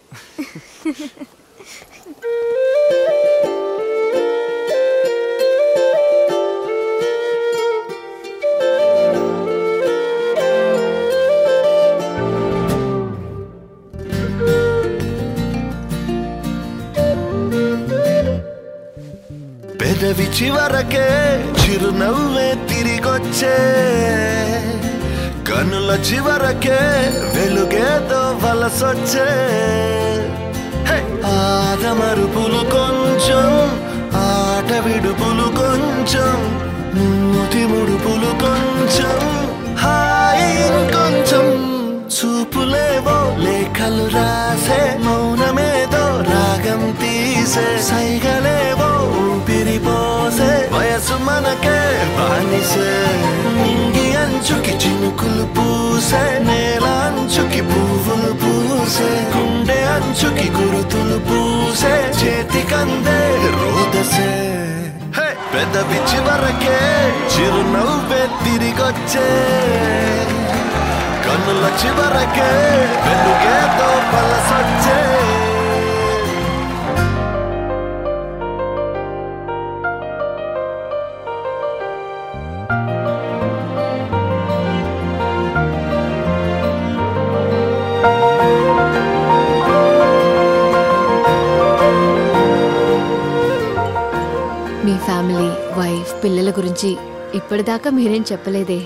పెదవి చివరకే చిరునవ్వే తిరిగొచ్చే కనుల చివరకే వెలుగేదో వలసొచ్చే హే! ఆదమరుపులు కొంచెం ఆట విడుపులు కొంచెం మూతి ముడుపులు కొంచెం హాయి ఇంకొంచెం చూపులేవో లేఖలు రాసే మౌనమేదో రాగం తీసే సైగలేవో ఊపిరి పోసే వయసు మనకే బానిసే నింగి అంచుకి చినుకులు పూసే నేల అంచుకి పువ్వులు పూసే గుండె అంచుకి గురుతులు పూసే చేతికందే రోదసే హే! పెదవి చివరకే చిరునవ్వే తిరిగొచ్చే కన్నుల చివరకే వెలుగేతో పలసొచ్చే మీ ఫ్యామిలీ వైఫ్ పిల్లల గురించి ఇప్పటిదాకా మీరేం చెప్పలేదే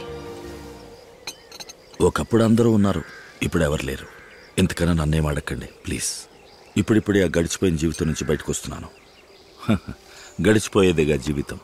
ఒకప్పుడు అందరూ ఉన్నారు ఇప్పుడు ఎవరు లేరు ఇంతకన్నా నన్నేం అడగండి ప్లీజ్ ఇప్పుడిప్పుడే ఆ గడిచిపోయిన జీవితం నుంచి బయటకు వస్తున్నాను గడిచిపోయేదేగా జీవితం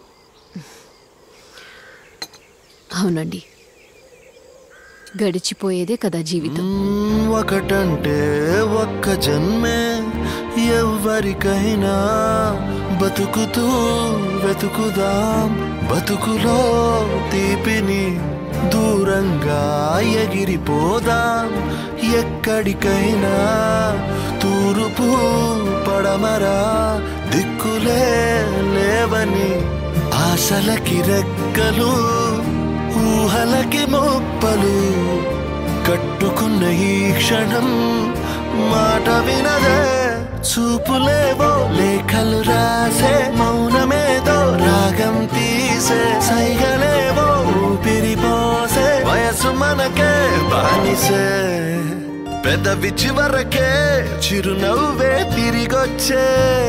అవునండి గడిచిపోయేదే కదా జీవితం మ్మ్, ఒకటంటే ఒక్క జన్మే ఎవ్వరికైనా బతుకుతూ వెతుకుదాం బతుకులో తీపిని దూరంగా ఎగిరిపోదాం ఎక్కడికైనా తూర్పు పడమరా దిక్కులే లేవని ఆశలకి రెక్కలు ఊహలకి మొప్పలు కట్టుకున్న ఈ క్షణం మాట వినదే చూపులేవో లేఖలు రాసే మౌనమేదో రాగం తీసే సైగలేవో ఊపిరి పోసే వయసు మనకే బానిసే పెదవి చివరకే చిరునవ్వే తిరిగొచ్చే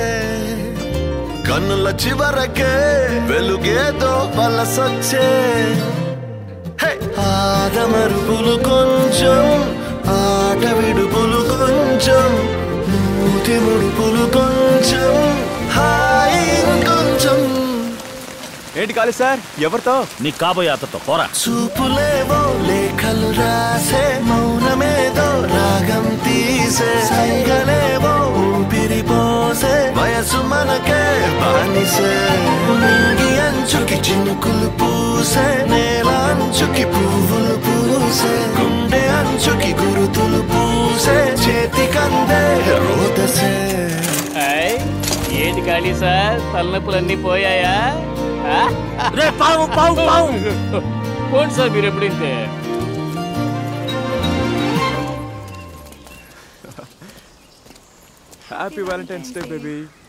కన్నుల చివరకే వెలుగేదో వలసొచ్చే హే! ఆదమరుపులు కొంచెం ఆట విడుపులు కొంచెం మూతి ముడుపులు కొంచెం హాయి ఇంకొంచెం ఏంటి కాదు సార్ ఎవరితో నీ కాబోయే అతతో పోరా చూపులేవో లేఖలు రాసే మౌనమేదో రాగం తీసే సైగలేవో ఊపిరి పోసే వయసు మనకే బానిసే నింగి అంచుకి చినుకులు పూసే నేల అంచుకి పువ్వులు పూసే గుండె అంచుకి గురుతులు పూసే చేతికందే రోదసే హాయ్ ఏంటి ఖాళీ సార్ తలనొప్పులన్నీ పోయాయా ఆ? రే పావు పావు పావు పోండి సార్ మీరు ఎప్పుడు ఇంతే హ్యాపీ వ్యాలంటైన్స్ డే బేబీ